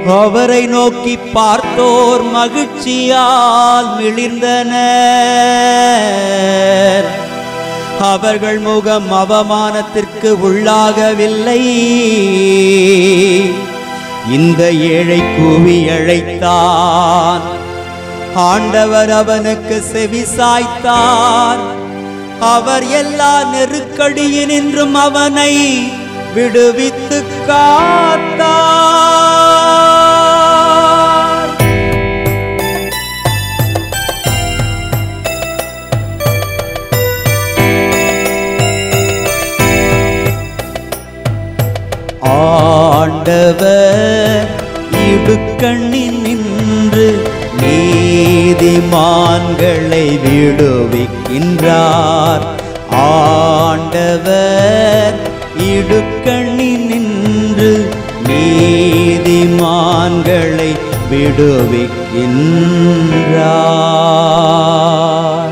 அவரை நோக்கி பார்த்தோர் மகிழ்ச்சியால் மிளிர்ந்தனர் அவர்கள் முகம் அவமானத்திற்கு உள்ளாகவில்லை இந்த ஏழை கூவி அழைத்தான் ஆண்டவர் அவனுக்கு செவி சாய்த்தார் அவர் எல்லா நெருக்கடியினின்றும் அவனை விடுவித்து காத்தார் ஆண்டவர் இடுக்கண்ணில் நின்று நீதிமான்களை விடுவிக்கின்றார் ஆண்டவர் இடுக்கண்ணில் நின்று நீதிமான்களை விடுவிக்கின்றார்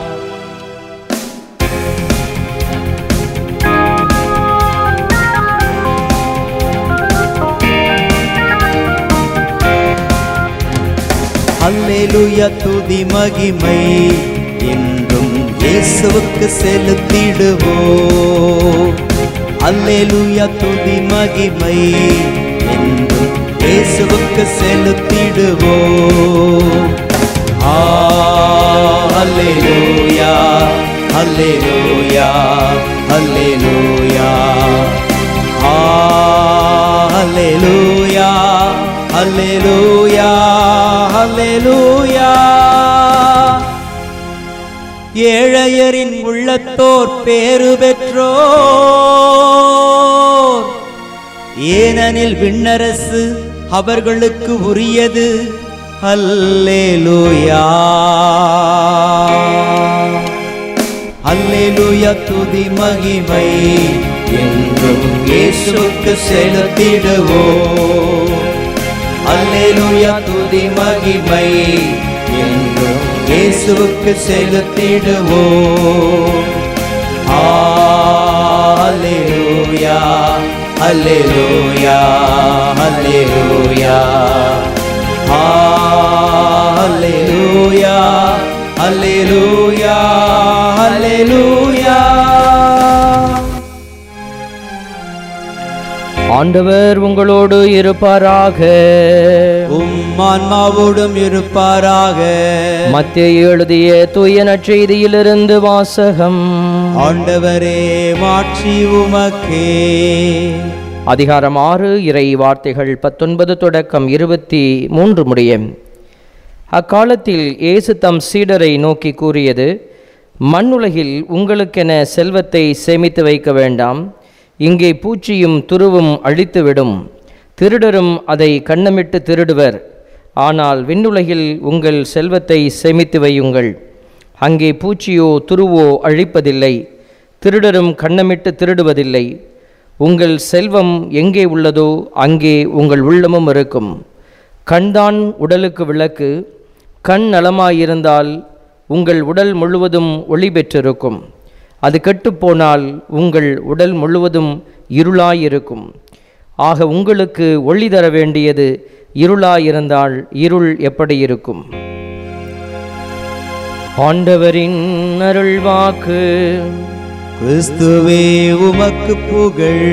அல்லேலூயா துதி மகிமை என்றும் இயேசுவுக்கு செலுத்திடுவோ அல்லேலூயா துதி மகிமை என்றும் இயேசுவுக்கு செலுத்திடுவோ ஆ அல்லேலூயா அல்லேலூயா அல்லேலூயா ஆ அல்லேலூயா அல்லேலூயா அல்லேலூயா ஏழையரின் உள்ளத்தோர் பேறு பெற்றோர் ஏனெனில் விண்ணரசு அவர்களுக்கு உரியது அல்லேலூயா அல்லேலூயா துதி மகிமை என்றும் இயேசுவுக்கு செலுத்திடுவோம் அல்லேலூயா துதி மகிமை என்றும் இயேசுவுக்கு செலுத்திடுவோம் அல்லேலூயா அல்லேலூயா அல்லேலூயா அல்லேலூயா அல்லேலூயா அல்லேலூயா ஆண்டவர் உங்களோடு இருப்பாராக உம் ஆன்மாவோடும் இருப்பாராக மத்திய எழுதிய தூய நற்செய்தியிலிருந்து வாசகம் ஆண்டவரே மாட்சி உமக்கே அதிகாரம் ஆறு இறை வார்த்தைகள் பத்தொன்பது தொடக்கம் இருபத்தி மூன்று முடிய அக்காலத்தில் இயேசு தம் சீடரை நோக்கி கூறியது மண்ணுலகில் உங்களுக்கென செல்வத்தை சேமித்து வைக்க வேண்டாம் இங்கே பூச்சியும் துருவும் அழித்துவிடும் திருடரும் அதை கண்ணமிட்டு திருடுவர் ஆனால் விண்ணுலகில் உங்கள் செல்வத்தை சேமித்து வையுங்கள் அங்கே பூச்சியோ துருவோ அழிப்பதில்லை திருடரும் கண்ணமிட்டு திருடுவதில்லை உங்கள் செல்வம் எங்கே உள்ளதோ அங்கே உங்கள் உள்ளமும் இருக்கும் கண்தான் உடலுக்கு விளக்கு கண் நலமாயிருந்தால் உங்கள் உடல் முழுவதும் ஒளி பெற்றிருக்கும் அது கெட்டுப்போனால் உங்கள் உடல் முழுவதும் இருளாயிருக்கும் ஆக உங்களுக்கு ஒளி தர வேண்டியது இருளாயிருந்தால் இருள் எப்படி இருக்கும் ஆண்டவரின் அருள்வாக்கு கிறிஸ்துவே உமக்கு புகழ்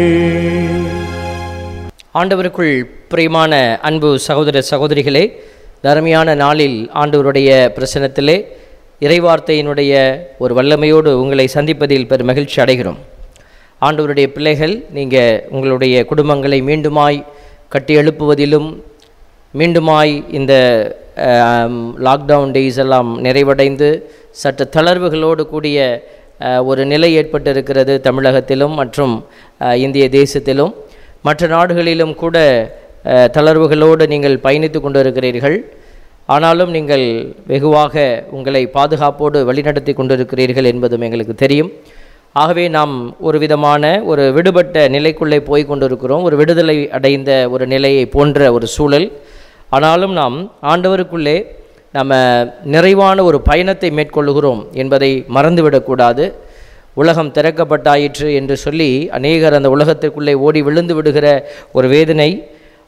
ஆண்டவருக்குள் பிரியமான அன்பு சகோதர சகோதரிகளே தர்மையான நாளில் ஆண்டவருடைய பிரசனத்திலே இறைவார்த்தையினுடைய ஒரு வல்லமையோடு உங்களை சந்திப்பதில் பெரும் மகிழ்ச்சி அடைகிறோம் ஆண்டவருடைய பிள்ளைகள் நீங்கள் உங்களுடைய குடும்பங்களை மீண்டுமாய் கட்டி எழுப்புவதிலும் மீண்டுமாய் இந்த லாக்டவுன் டேஸ் எல்லாம் நிறைவடைந்து சற்று தளர்வுகளோடு கூடிய அஹ், ஒரு நிலை ஏற்பட்டிருக்கிறது தமிழகத்திலும் மற்றும் அஹ், இந்திய தேசத்திலும் மற்ற நாடுகளிலும் கூட அஹ், தளர்வுகளோடு நீங்கள் பயணித்து கொண்டிருக்கிறீர்கள் ஆனாலும் நீங்கள் வெகுவாக உங்களை பாதுகாப்போடு வழிநடத்தி கொண்டிருக்கிறீர்கள் என்பதும் எங்களுக்கு தெரியும் ஆகவே நாம் ஒரு விதமான ஒரு விடுபட்ட நிலைக்குள்ளே போய் கொண்டிருக்கிறோம் ஒரு விடுதலை அடைந்த ஒரு நிலையை போன்ற ஒரு சூழல் ஆனாலும் நாம் ஆண்டவருக்குள்ளே நம்ம நிறைவான ஒரு பயணத்தை மேற்கொள்ளுகிறோம் என்பதை மறந்துவிடக்கூடாது உலகம் திறக்கப்பட்டாயிற்று என்று சொல்லி அநேகர் அந்த உலகத்திற்குள்ளே ஓடி விழுந்து விடுகிற ஒரு வேதனை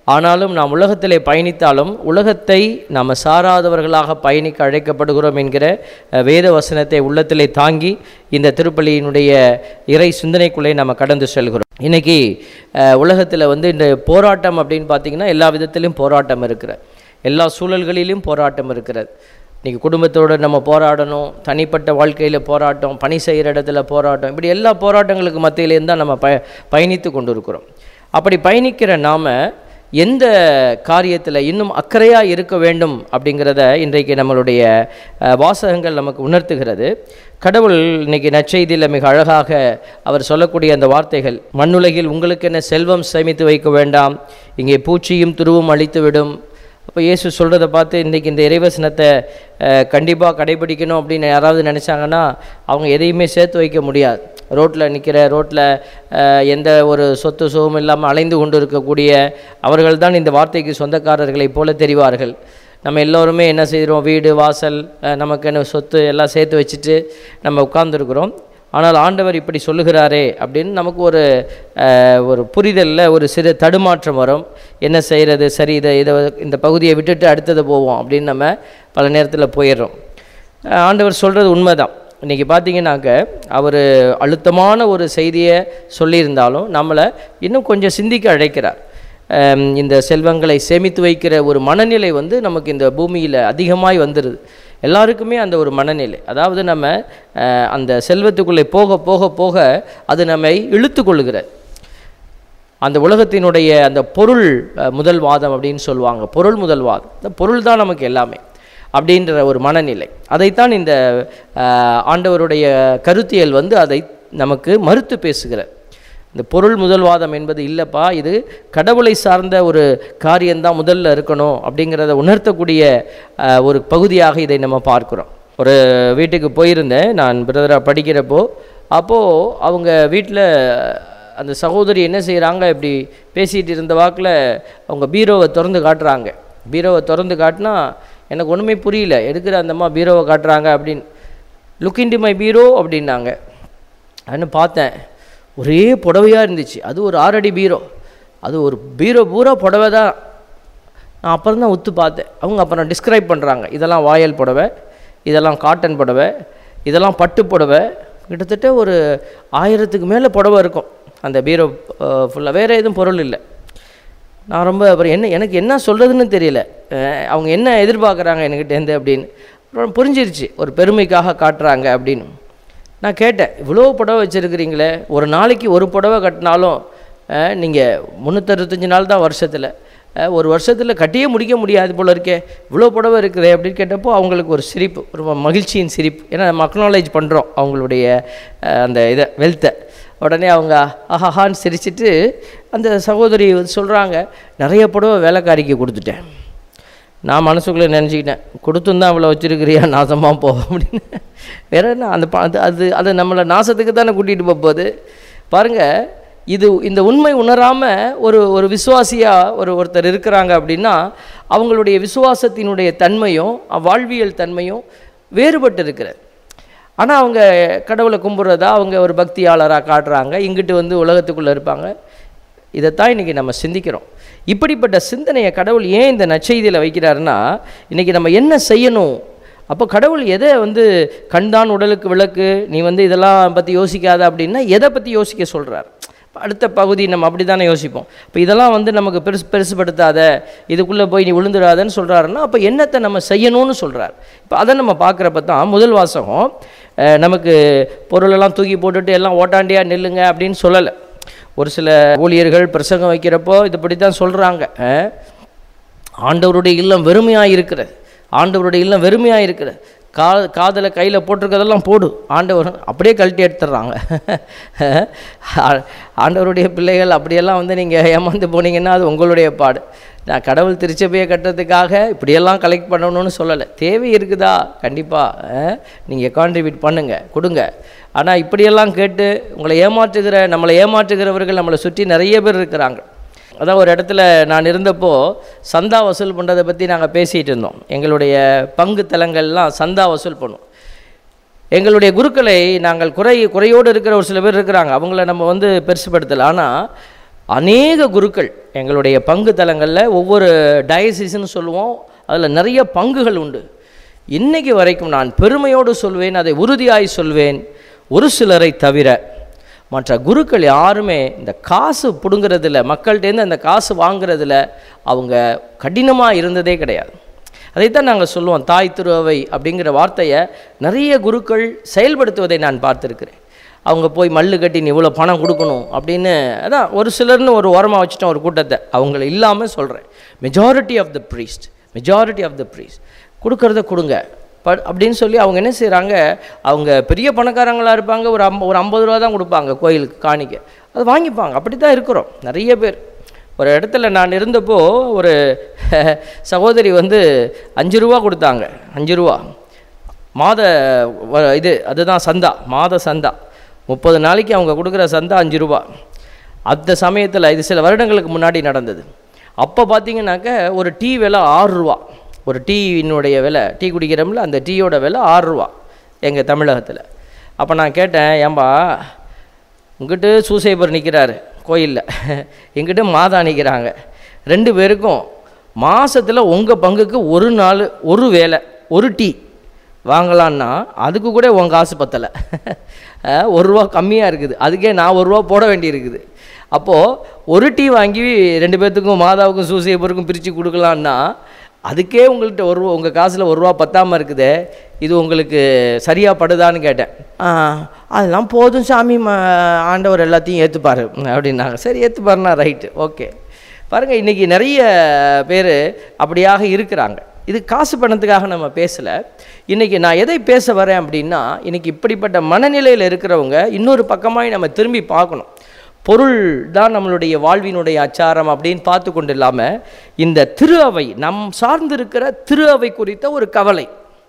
ஆனாலும் நாம் உலகத்திலே பயணித்தாலும் உலகத்தை நாம் சாராதவர்களாக பயணிக்க அழைக்கப்படுகிறோம் என்கிற அஹ், வேத வசனத்தை உள்ளத்திலே தாங்கி இந்த திருப்பலியினுடைய இறை சிந்தனைக்குள்ளே நம்ம கடந்து செல்கிறோம் இன்னைக்கு உலகத்தில் வந்து இந்த போராட்டம் அப்படின்னு பார்த்தீங்கன்னா எல்லா விதத்திலும் போராட்டம் இருக்கிற எல்லா சூழல்களிலும் போராட்டம் இருக்கிறது இன்றைக்கி குடும்பத்தோடு நம்ம போராடணும் தனிப்பட்ட வாழ்க்கையில் போராட்டம் பணி செய்கிற இடத்துல போராட்டம் இப்படி எல்லா போராட்டங்களுக்கு மத்தியிலேருந்து தான் நம்ம ப பயணித்து கொண்டு இருக்கிறோம் அப்படி பயணிக்கிற நாம் எந்த காரியத்தில் இன்னும் அக்கறையாக இருக்க வேண்டும் அப்படிங்கிறத இன்றைக்கு நம்மளுடைய அஹ், வாசகங்கள் நமக்கு உணர்த்துகிறது கடவுள் இன்னைக்கு நற்செய்தியில் மிக அழகாக அவர் சொல்லக்கூடிய அந்த வார்த்தைகள் மண்ணுலகில் உங்களுக்கு என்ன செல்வம் சேமித்து வைக்க வேண்டாம் இங்கே பூச்சியும் துருவும் அழித்துவிடும் அப்போ இயேசு சொல்கிறத பார்த்து இன்றைக்கி இந்த இறைவசனத்தை கண்டிப்பாக கடைபிடிக்கணும் அப்படின்னு யாராவது நினச்சாங்கன்னா அவங்க எதையுமே சேர்த்து வைக்க முடியாது ரோட்டில் நிற்கிற ரோட்டில் எந்த ஒரு சொத்து சுகம் இல்லாமல் அலைந்து கொண்டு இருக்கக்கூடிய அவர்கள் தான் இந்த வார்த்தைக்கு சொந்தக்காரர்களைப் போல தெரிவார்கள் நம்ம எல்லோருமே என்ன செய்கிறோம் வீடு வாசல் அஹ், நமக்குன்னு சொத்து எல்லாம் சேர்த்து வச்சுட்டு நம்ம உட்கார்ந்துருக்குறோம் ஆனால் ஆண்டவர் இப்படி சொல்லுகிறாரே அப்படின்னு நமக்கு ஒரு அஹ், ஒரு புரிதலில் ஒரு சிறு தடுமாற்றம் வரும் என்ன செய்கிறது சரி இதை இதை இந்த பகுதியை விட்டுட்டு அடுத்தது போவோம் அப்படின்னு நம்ம பல நேரத்தில் போயிடுறோம் அஹ், ஆண்டவர் சொல்கிறது உண்மைதான் இன்றைக்கி பார்த்தீங்கன்னாக்க அவர் அழுத்தமான ஒரு செய்தியை சொல்லியிருந்தாலும் நம்மளை இன்னும் கொஞ்சம் சிந்திக்க அழைக்கிறார் அம், இந்த செல்வங்களை சேமித்து வைக்கிற ஒரு மனநிலை வந்து நமக்கு இந்த பூமியில் அதிகமாய் வந்துடுது எல்லாருக்குமே அந்த ஒரு மனநிலை அதாவது நம்ம அஹ், அந்த செல்வத்துக்குள்ளே போக போக போக அது நம்மை இழுத்து கொள்ளுகிறது அந்த உலகத்தினுடைய அந்த பொருள் அஹ், முதல்வாதம் அப்படின்னு சொல்லுவாங்க பொருள் முதல்வாதம் இந்த பொருள் தான் நமக்கு எல்லாமே அப்படின்ற ஒரு மனநிலை அதைத்தான் இந்த அஹ், ஆண்டவருடைய கருத்தியல் வந்து அதை நமக்கு மறுத்து பேசுகிறார் இந்த பொருள் முதல்வாதம் என்பது இல்லைப்பா இது கடவுளை சார்ந்த ஒரு காரியம்தான் முதல்ல இருக்கணும் அப்படிங்கிறத உணர்த்தக்கூடிய அஹ், ஒரு பகுதியாக இதை நம்ம பார்க்குறோம் ஒரு வீட்டுக்கு போயிருந்தேன் நான் பிரதராக படிக்கிறப்போ அப்போது அவங்க வீட்டில் அந்த சகோதரி என்ன செய்கிறாங்க இப்படி பேசிகிட்டு இருந்த வாக்கில் அவங்க பீரோவை திறந்து காட்டுறாங்க பீரோவை திறந்து காட்டினா எனக்கு ஒன்றுமே புரியல எதுக்குற அந்தம்மா பீரோவை காட்டுறாங்க அப்படின்னு லுக் இன்டு மை பீரோ அப்படின்னாங்க அப்படின்னு பார்த்தேன் ஒரே புடவையாக இருந்துச்சு அது ஒரு ஆறடி பீரோ அது ஒரு பீரோ பூரா புடவை தான் நான் அப்புறம் தான் ஒத்து பார்த்தேன் அவங்க அப்புறம் டிஸ்கிரைப் பண்ணுறாங்க இதெல்லாம் வாயல் புடவை இதெல்லாம் காட்டன் புடவை இதெல்லாம் பட்டு புடவை கிட்டத்தட்ட ஒரு ஆயிரத்துக்கு மேலே புடவை இருக்கும் அந்த பீரோ ஃபுல்லாக வேறு எதுவும் பொருள் இல்லை நான் ரொம்ப அப்புறம் என்ன எனக்கு என்ன சொல்கிறதுன்னு தெரியல அஹ் அவங்க என்ன எதிர்பார்க்குறாங்க என்கிட்டேருந்து அப்படின்னு அப்புறம் புரிஞ்சிருச்சு ஒரு பெருமைக்காக காட்டுறாங்க அப்படின்னு நான் கேட்டேன் இவ்வளோ புடவை வச்சுருக்கிறீங்களே ஒரு நாளைக்கு ஒரு புடவை கட்டினாலும் நீங்கள் முந்நூற்றறுபத்தஞ்சு நாள் தான் வருஷத்தில் ஒரு வருஷத்தில் கட்டியே முடிக்க முடியாது போல இருக்கே இவ்வளோ புடவை இருக்குதே அப்படின்னு கேட்டப்போ அவங்களுக்கு ஒரு சிரிப்பு ஒரு மகிழ்ச்சியின் சிரிப்பு ஏன்னா நம்ம அக்னாலேஜ் பண்ணுறோம் அவங்களுடைய அஹ், அந்த இதை வெல்த்தை உடனே அவங்க ஆஹான்னு சிரிச்சிட்டு அந்த சகோதரி வந்து சொல்கிறாங்க நிறைய புடவை வேலைக்காரிக்கு கொடுத்துட்டேன் நான் மனசுக்குள்ளே நினச்சிக்கிட்டேன் கொடுத்தும் தான் அவ்வளோ வச்சுருக்கிறியா நாசமாக போ அப்படின்னு வேற என்ன அந்த ப- அது அது அதை நம்மளை நாசத்துக்கு தானே கூட்டிகிட்டு போக போகுது பாருங்கள் இது இந்த உண்மை உணராமல் ஒரு ஒரு விசுவாசியாக ஒரு ஒருத்தர் இருக்கிறாங்க அப்படின்னா அவங்களுடைய விசுவாசத்தினுடைய தன்மையும் அஹ், வாழ்வியல் தன்மையும் வேறுபட்டு இருக்கிறது ஆனால் அவங்க கடவுளை கும்பிட்றதா அவங்க ஒரு பக்தியாளராக காட்டுறாங்க இங்கிட்டு வந்து உலகத்துக்குள்ளே இருப்பாங்க இதைத்தான் இன்றைக்கி நம்ம சிந்திக்கிறோம் இப்படிப்பட்ட சிந்தனையை கடவுள் ஏன் இந்த நற்செய்தியில் வைக்கிறாருன்னா இன்றைக்கி நம்ம என்ன செய்யணும் அப்போ கடவுள் எதை வந்து கண்தான் உடலுக்கு விளக்கு நீ வந்து இதெல்லாம் பற்றி யோசிக்காத அப்படின்னா எதை பற்றி யோசிக்க சொல்கிறார் அடுத்த பகுதி நம்ம அப்படி தானே யோசிப்போம் இப்போ இதெல்லாம் வந்து நமக்கு பெருசு பெருசுப்படுத்தாத இதுக்குள்ளே போய் நீ விழுந்துடாதன்னு சொல்கிறாருன்னா அப்போ என்னத்தை நம்ம செய்யணும்னு சொல்கிறார் இப்போ அதை நம்ம பார்க்குறப்ப தான் முதல் வாசகம் அஹ், நமக்கு பொருளெல்லாம் தூக்கி போட்டுட்டு எல்லாம் ஓட்டாண்டியாக நில்லுங்க அப்படின்னு சொல்லலை ஒரு சில ஊழியர்கள் பிரசங்கம் வைக்கிறப்போ இதுபடி தான் சொல்கிறாங்க ஆண்டவருடைய இல்லம் வெறுமையாக இருக்கிறது ஆண்டவருடைய இல்லம் வெறுமையாக இருக்கிறது கா காதில் கையில் போட்டிருக்கதெல்லாம் போடு ஆண்டவர் அப்படியே கழட்டி எடுத்துடுறாங்க ஆ- ஆண்டவருடைய பிள்ளைகள் அப்படியெல்லாம் வந்து நீங்கள் ஏமாந்து போனீங்கன்னா அது உங்களுடைய பாடு நான் கடவுள் திருச்சபையை கட்டுறதுக்காக இப்படியெல்லாம் கலெக்ட் பண்ணணும்னு சொல்லலை தேவை இருக்குதா கண்டிப்பாக நீங்கள் கான்ட்ரிபியூட் பண்ணுங்கள் கொடுங்க ஆனால் இப்படியெல்லாம் கேட்டு உங்களை ஏமாற்றுகிற நம்மளை ஏமாற்றுகிறவர்கள் நம்மளை சுற்றி நிறைய பேர் இருக்கிறாங்க அதான் ஒரு இடத்துல நான் இருந்தப்போ சந்தா வசூல் பண்ணுறதை பற்றி நாங்கள் பேசிகிட்டு இருந்தோம் எங்களுடைய பங்கு தலங்கள்லாம் சந்தா வசூல் பண்ணுவோம் எங்களுடைய குருக்களை நாங்கள் குறை குறையோடு இருக்கிற ஒரு சில பேர் இருக்கிறாங்க அவங்கள நம்ம வந்து பெருசுப்படுத்தலை ஆனால் அநேக குருக்கள் எங்களுடைய பங்கு தலங்களில் ஒவ்வொரு டயசிஸ்ன்னு சொல்லுவோம் அதில் நிறைய பங்குகள் உண்டு இன்னைக்கு வரைக்கும் நான் பெருமையோடு சொல்வேன் அதை உறுதியாய் சொல்வேன் ஒரு சிலரை தவிர மற்ற குருக்கள் யாருமே இந்த காசு பிடுங்கிறதுல மக்கள்கிட்டேருந்து அந்த காசு வாங்குறதுல அவங்க கடினமாக இருந்ததே கிடையாது அதைத்தான் நாங்கள் சொல்லுவோம் தாய் திருவை அப்படிங்கிற வார்த்தையை நிறைய குருக்கள் செயல்படுத்துவதை நான் பார்த்துருக்கிறேன் அவங்க போய் மல்லு கட்டி நீ இவ்வளோ பணம் கொடுக்கணும் அப்படின்னு அதான் ஒரு சிலர்னு ஒரு ஓரமாக வச்சுட்டோம் ஒரு கூட்டத்தை அவங்கள இல்லாமல் சொல்கிறேன் majority of the priest majority of the priest கொடுக்கறத கொடுங்க ப அப்படின்னு சொல்லி அவங்க என்ன செய்கிறாங்க அவங்க பெரிய பணக்காரங்களாக இருப்பாங்க ஒரு அம்ப ஒரு ஐம்பது ரூபா தான் கொடுப்பாங்க கோயிலுக்கு காணிக்க அது வாங்கிப்பாங்க அப்படி தான் இருக்கிறோம் நிறைய பேர் ஒரு இடத்துல நான் இருந்தப்போ ஒரு சகோதரி வந்து அஞ்சு ரூபா கொடுத்தாங்க அஞ்சு ரூபா மாத வ- இது அதுதான் சந்தா மாத சந்தா முப்பது நாளைக்கு அவங்க கொடுக்குற சந்தா அஞ்சு ரூபா அந்த சமயத்தில் இது சில வருடங்களுக்கு முன்னாடி நடந்தது அப்போ பார்த்தீங்கன்னாக்க ஒரு டீ விலை ஆறு ரூபா ஒரு டீயினுடைய விலை டீ குடிக்கிறோம்ல அந்த டீயோட விலை ஆறு ரூபா எங்கள் தமிழகத்தில் அப்போ நான் கேட்டேன் ஏம்பா இங்கிட்டு சூசைபர் நிற்கிறாரு கோயிலில் இங்கிட்டு மாதா நிற்கிறாங்க ரெண்டு பேருக்கும் மாசத்தில் உங்கள் பங்குக்கு ஒரு நாள் ஒரு வேலை ஒரு டீ வாங்கலான்னா அதுக்கு கூட உன் காசு பத்தலை ஒரு ரூபா கம்மியாக இருக்குது அதுக்கே நான் ஒரு ரூபா போட வேண்டியிருக்குது அப்போது ஒரு டீ வாங்கி ரெண்டு பேர்த்துக்கும் மாதாவுக்கும் சூசைபருக்கும் பிரித்து கொடுக்கலான்னா அதுக்கே உங்கள்கிட்ட ஒரு ரூபா உங்கள் காசில் ஒரு ரூபா பத்தாமல் இருக்குதே இது உங்களுக்கு சரியாக படுதான்னு கேட்டேன் "ஆ, அதெல்லாம் போதும் சாமி ம ஆண்டவர் எல்லாத்தையும் ஏற்றுப்பார் அப்படின்னாங்க சரி ஏற்றுப்பாருனா ரைட்டு ஓகே பாருங்கள் இன்றைக்கி நிறைய பேர் அப்படியாக இருக்கிறாங்க இது காசு பணத்துக்காக நம்ம பேசலை இன்றைக்கி நான் எதை பேச வரேன் அப்படின்னா இன்றைக்கி இப்படிப்பட்ட மனநிலையில் இருக்கிறவங்க இன்னொரு பக்கமாய் நம்ம திரும்பி பார்க்கணும் பொருள் தான் நம்மளுடைய வாழ்வினுடைய அச்சாரம் அப்படின்னு பார்த்து கொண்டு இல்லாமல் இந்த திரு அவை நம் சார்ந்திருக்கிற திரு அவை குறித்த ஒரு கவலை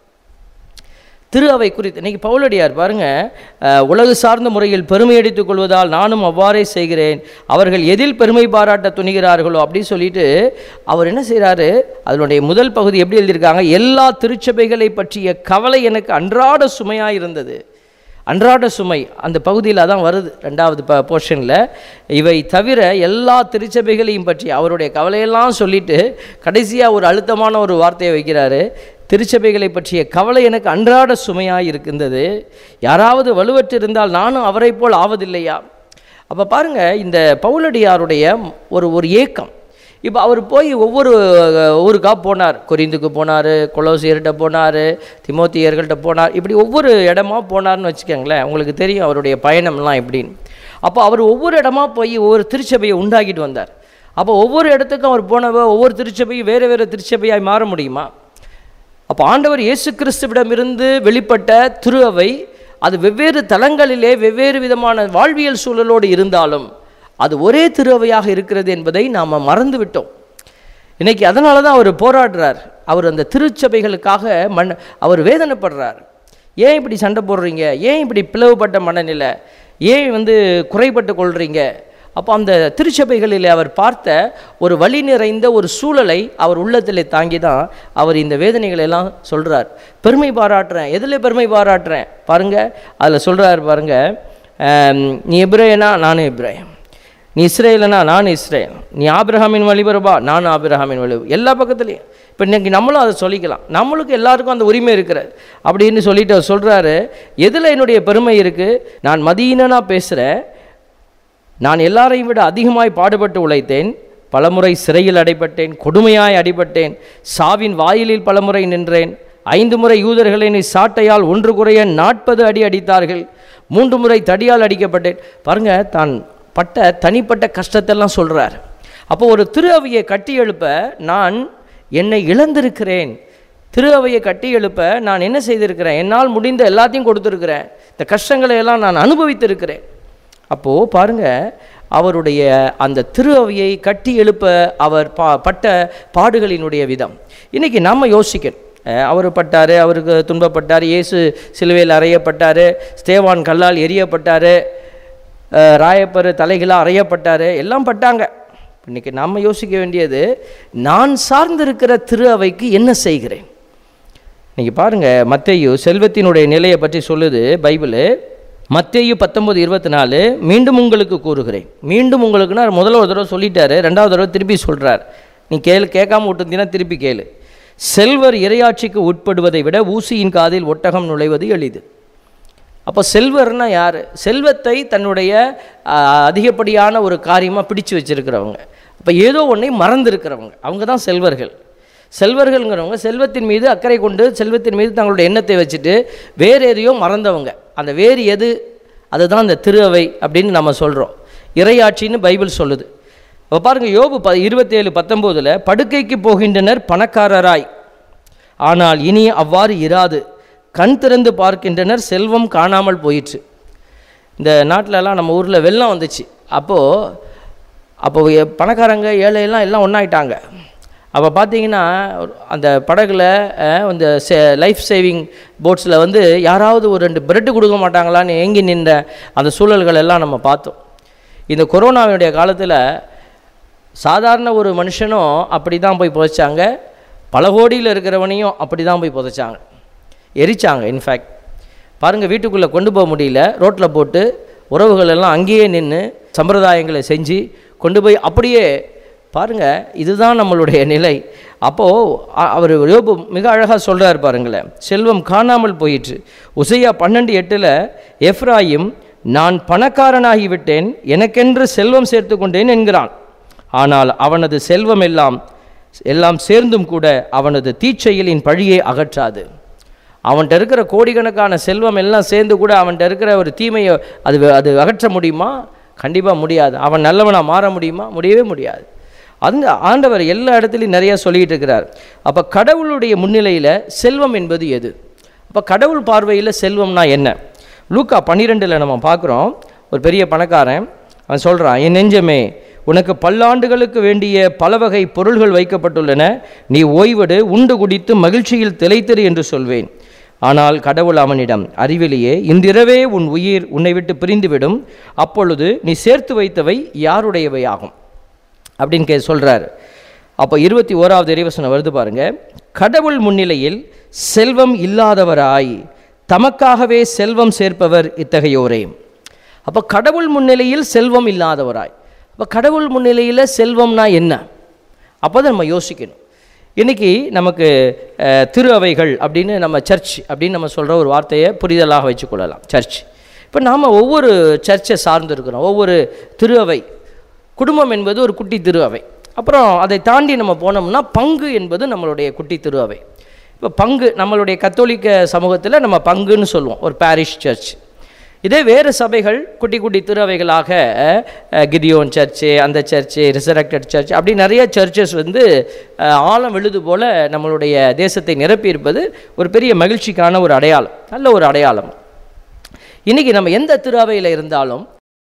திரு அவை குறித்து இன்னைக்கு பவுலடியார் பாருங்க அஹ், உலகு சார்ந்த முறையில் பெருமை அடித்துக் கொள்வதால் நானும் அவ்வாறே செய்கிறேன் அவர்கள் எதில் பெருமை பாராட்ட துணிகிறார்களோ அப்படின்னு சொல்லிட்டு அவர் என்ன செய்கிறாரு அதனுடைய முதல் பகுதி எப்படி எழுதியிருக்காங்க எல்லா திருச்சபைகளை பற்றிய கவலை எனக்கு அன்றாட சுமையாக இருந்தது அன்றாட சுமை அந்த பகுதியில் அதான் வருது ரெண்டாவது ப போர்ஷனில் இவை தவிர எல்லா திருச்சபைகளையும் பற்றி அவருடைய கவலையெல்லாம் சொல்லிட்டு கடைசியாக ஒரு அழுத்தமான ஒரு வார்த்தையை வைக்கிறாரு திருச்சபைகளை பற்றிய கவலை எனக்கு அன்றாட சுமையாக இருக்கின்றது யாராவது வலுவற்றிருந்தால் நானும் அவரைப் போல் ஆவதில்லையா அப்போ பாருங்க இந்த பவுலடியாருடைய ஒரு ஒரு ஏக்கம் இப்போ அவர் போய் ஒவ்வொரு அஹ், ஊருக்கா போனார் கொரிந்துக்கு போனார் கொலோசியர்கிட்ட போனார் திமோத்தியர்கள்ட்ட போனார் இப்படி ஒவ்வொரு இடமா போனார்னு வச்சுக்கோங்களேன் உங்களுக்கு தெரியும் அவருடைய பயணம்லாம் எப்படின்னு அப்போ அவர் ஒவ்வொரு இடமா போய் ஒவ்வொரு திருச்சபையை உண்டாக்கிட்டு வந்தார் அப்போ ஒவ்வொரு இடத்துக்கும் அவர் போனவ ஒவ்வொரு திருச்சபையும் வேறு வேறு திருச்சபையாய் மாற முடியுமா அப்போ ஆண்டவர் இயேசு கிறிஸ்துவிடமிருந்து வெளிப்பட்ட திரு அவை அது வெவ்வேறு தலங்களிலே வெவ்வேறு விதமான வாழ்வியல் சூழலோடு இருந்தாலும் அது ஒரே திரு அவையாக இருக்கிறது என்பதை நாம் மறந்து விட்டோம் இன்னைக்கு அதனால தான் அவர் போராடுறார் அவர் அந்த திருச்சபைகளுக்காக மண் அவர் வேதனைப்படுறார் ஏன் இப்படி சண்டை போடுறீங்க ஏன் இப்படி பிளவுபட்ட மனநிலை ஏன் வந்து குறைபட்டு கொள்றீங்க அப்போ அந்த திருச்சபைகளில் அவர் பார்த்த ஒரு வழி நிறைந்த ஒரு சூழலை அவர் உள்ளத்திலே தாங்கி தான் அவர் இந்த வேதனைகளை எல்லாம் சொல்கிறார் பெருமை பாராட்டுறேன் எதில் பெருமை பாராட்டுறேன் பாருங்க அதில் சொல்கிறார் பாருங்க ஆம், நீ எப்ரேயனா நானும் எப்ரேயன் நீ இஸ்ரேலனா நான் இஸ்ரேல் நீ ஆபிரகாமின் வழிபரபா நான் ஆபிரகாமின் வழி எல்லா பக்கத்துலேயும் இப்போ இன்னைக்கு நம்மளும் அதை சொல்லிக்கலாம் நம்மளுக்கு எல்லாருக்கும் அந்த உரிமை இருக்கிறது அப்படின்னு சொல்லிட்டு அவர் சொல்கிறாரு எதில் என்னுடைய பெருமை இருக்குது நான் மதியினனாக பேசுகிறேன் நான் எல்லாரையும் விட அதிகமாய் பாடுபட்டு உழைத்தேன் பலமுறை சிறையில் அடைபட்டேன் கொடுமையாய் அடிபட்டேன் சாவின் வாயிலில் பலமுறை நின்றேன் ஐந்து முறை யூதர்களை நீ சாட்டையால் ஒன்று குறைய நாற்பது அடி அடித்தார்கள் மூன்று முறை தடியால் அடிக்கப்பட்டேன் பாருங்க தான் பட்ட தனிப்பட்ட கஷ்டத்தெல்லாம் சொல்றார் அப்போ ஒரு திரு அவையை கட்டி எழுப்ப நான் என்னை இழந்திருக்கிறேன் திரு அவையை கட்டி எழுப்ப நான் என்ன செய்திருக்கிறேன் என்னால் முடிந்த எல்லாத்தையும் கொடுத்துருக்கிறேன் இந்த கஷ்டங்களை எல்லாம் நான் அனுபவித்திருக்கிறேன் அப்போது பாருங்க அவருடைய அந்த திரு அவையை கட்டி எழுப்ப அவர் பா பட்ட பாடுகளினுடைய விதம் இன்னைக்கு நம்ம யோசிக்கணும் அஹ் அவர் பட்டார் அவருக்கு துன்பப்பட்டார் இயேசு சிலுவையில் அறையப்பட்டார் ஸ்தேவான் கல்லால் எரியப்பட்டார் ராயப்பர் தலைகளாக அறையப்பட்டார் எல்லாம் பட்டாங்க இன்னைக்கு நம்ம யோசிக்க வேண்டியது நான் சார்ந்திருக்கிற திரு அவைக்கு என்ன செய்கிறேன் இன்னைக்கு பாருங்க மத்தேயு செல்வத்தினுடைய நிலையை பற்றி சொல்லுது பைபிள் மத்தேயு பத்தொன்பது இருபத்தி நாலு மீண்டும் உங்களுக்கு கூறுகிறேன் மீண்டும் உங்களுக்குன்னா முதல்ல ஒரு தடவை சொல்லிட்டாரு ரெண்டாவது தடவை திருப்பி சொல்கிறார் நீ கேளு கேட்காம விட்டுருந்தீங்கன்னா திருப்பி கேளு செல்வர் இரையாட்சிக்கு உட்படுவதை விட ஊசியின் காதில் ஒட்டகம் நுழைவது எளிது அப்போ செல்வர்னா யார் செல்வத்தை தன்னுடைய ஆ, அதிகப்படியான ஒரு காரியமாக பிடிச்சு வச்சிருக்கிறவங்க அப்போ ஏதோ ஒன்றை மறந்துருக்கிறவங்க அவங்க தான் செல்வர்கள் செல்வர்கள்ங்கிறவங்க செல்வத்தின் மீது அக்கறை கொண்டு செல்வத்தின் மீது தங்களுடைய எண்ணத்தை வச்சுட்டு வேறு எதையோ மறந்தவங்க அந்த வேறு எது அதுதான் இந்த திரு அவை அப்படின்னு நம்ம சொல்கிறோம் இறையாட்சின்னு பைபிள் சொல்லுது இப்போ பாருங்கள் யோபு ப இருபத்தேழு பத்தொம்போதில் படுக்கைக்கு போகின்றனர் பணக்காரராய் ஆனால் இனி அவ்வாறு இராது கண் திறந்து பார்க்கின்றனர் செல்வம் காணாமல் போயிற்று இந்த நாட்டிலலாம் நம்ம ஊரில் வெள்ளம் வந்துச்சு அப்போது அப்போ எ- பணக்காரங்க ஏழையெல்லாம் எல்லாம் ஒன்றாயிட்டாங்க அப்போ பார்த்தீங்கன்னா ஒரு- அந்த படகுல அஹ், இந்த சே லைஃப் சேவிங் போட்ஸில் வந்து யாராவது ஒரு ரெண்டு பிரெட்டு கொடுக்க மாட்டாங்களான்னு ஏங்கி நின்ற அந்த சூழல்கள் எல்லாம் நம்ம பார்த்தோம் இந்த கொரோனாவுடைய காலத்தில் சாதாரண ஒரு மனுஷனும் அப்படி தான் போய் புதைச்சாங்க பல கோடியில் இருக்கிறவனையும் அப்படி தான் போய் புதைச்சாங்க எரிச்சாங்க இன்ஃபேக்ட் பாருங்கள் வீட்டுக்குள்ளே கொண்டு போக முடியல ரோட்டில் போட்டு உறவுகள் எல்லாம் அங்கேயே நின்று சம்பிரதாயங்களை செஞ்சு கொண்டு போய் அப்படியே பாருங்கள் இதுதான் நம்மளுடைய நிலை அப்போது அவர் யோபு மிக அழகாக சொல்கிறார் பாருங்களேன் செல்வம் காணாமல் போயிற்று உசையா பன்னெண்டு எட்டில் எஃப்ராயிம் நான் பணக்காரனாகி விட்டேன் எனக்கென்று செல்வம் சேர்த்து கொண்டேன் என்கிறான் ஆனால் அவனது செல்வம் எல்லாம் எல்லாம் சேர்ந்தும் கூட அவனது தீச்செயலின் பழியை அகற்றாது அவன்கிட்ட இருக்கிற கோடிக்கணக்கான செல்வம் எல்லாம் சேர்ந்து கூட அவன்கிட்ட இருக்கிற ஒரு தீமையை அது அது அகற்ற முடியுமா கண்டிப்பாக முடியாது அவன் நல்லவனாக மாற முடியுமா முடியவே முடியாது அந்த ஆண்டவர் எல்லா இடத்துலையும் நிறைய சொல்லிட்டு இருக்கிறார் அப்போ கடவுளுடைய முன்னிலையில் செல்வம் என்பது எது அப்போ கடவுள் பார்வையில் செல்வம்னா என்ன லூக்கா பன்னிரெண்டில் நம்ம பார்க்குறோம் ஒரு பெரிய பணக்காரன் அவன் சொல்கிறான் என் நெஞ்சமே உனக்கு பல்லாண்டுகளுக்கு வேண்டிய பல வகை பொருள்கள் வைக்கப்பட்டுள்ளன நீ ஓய்வெடு உண்டு குடித்து மகிழ்ச்சியில் திளைத்திரு என்று சொல்வேன் ஆனால் கடவுள் அவனிடம் அறிவிலேயே இன்றிரவே உன் உயிர் உன்னை விட்டு பிரிந்துவிடும் அப்பொழுது நீ சேர்த்து வைத்தவை யாருடையவை ஆகும் அப்படின்னு கே சொல்கிறார் அப்போ இருபத்தி ஓராவது இறைவசனம் வருது பாருங்க கடவுள் முன்னிலையில் செல்வம் இல்லாதவராய் தமக்காகவே செல்வம் சேர்ப்பவர் இத்தகையோரே அப்போ கடவுள் முன்னிலையில் செல்வம் இல்லாதவராய் அப்போ கடவுள் முன்னிலையில் செல்வம்னா என்ன அப்போ தான் நம்ம யோசிக்கணும் இன்னைக்கு நமக்கு அஹ், திரு அவைகள் அப்படின்னு நம்ம சர்ச் அப்படின்னு நம்ம சொல்கிற ஒரு வார்த்தையை புரிதலாக வச்சுக்கொள்ளலாம் சர்ச் இப்போ நாம் ஒவ்வொரு சர்ச்சை சார்ந்து இருக்கிறோம் ஒவ்வொரு திரு அவை குடும்பம் என்பது ஒரு குட்டி திரு அவை அப்புறம் அதை தாண்டி நம்ம போனோம்னா பங்கு என்பது நம்மளுடைய குட்டி திரு அவை இப்போ பங்கு நம்மளுடைய கத்தோலிக்க சமூகத்தில் நம்ம பங்குன்னு சொல்லுவோம் ஒரு பாரிஷ் சர்ச் இதே வேறு சபைகள் குட்டி குட்டி திருவைகளாக அஹ், கிதியோன் சர்ச்சு அந்த சர்ச்சு ரிசரக்டட் சர்ச் அப்படி நிறைய சர்ச்சஸ் வந்து அஹ், ஆழம் விழுது போல நம்மளுடைய தேசத்தை நிரப்பியிருப்பது ஒரு பெரிய மகிழ்ச்சிக்கான ஒரு அடையாளம் நல்ல ஒரு அடையாளம் இன்னைக்கு நம்ம எந்த திரு அவையில் இருந்தாலும்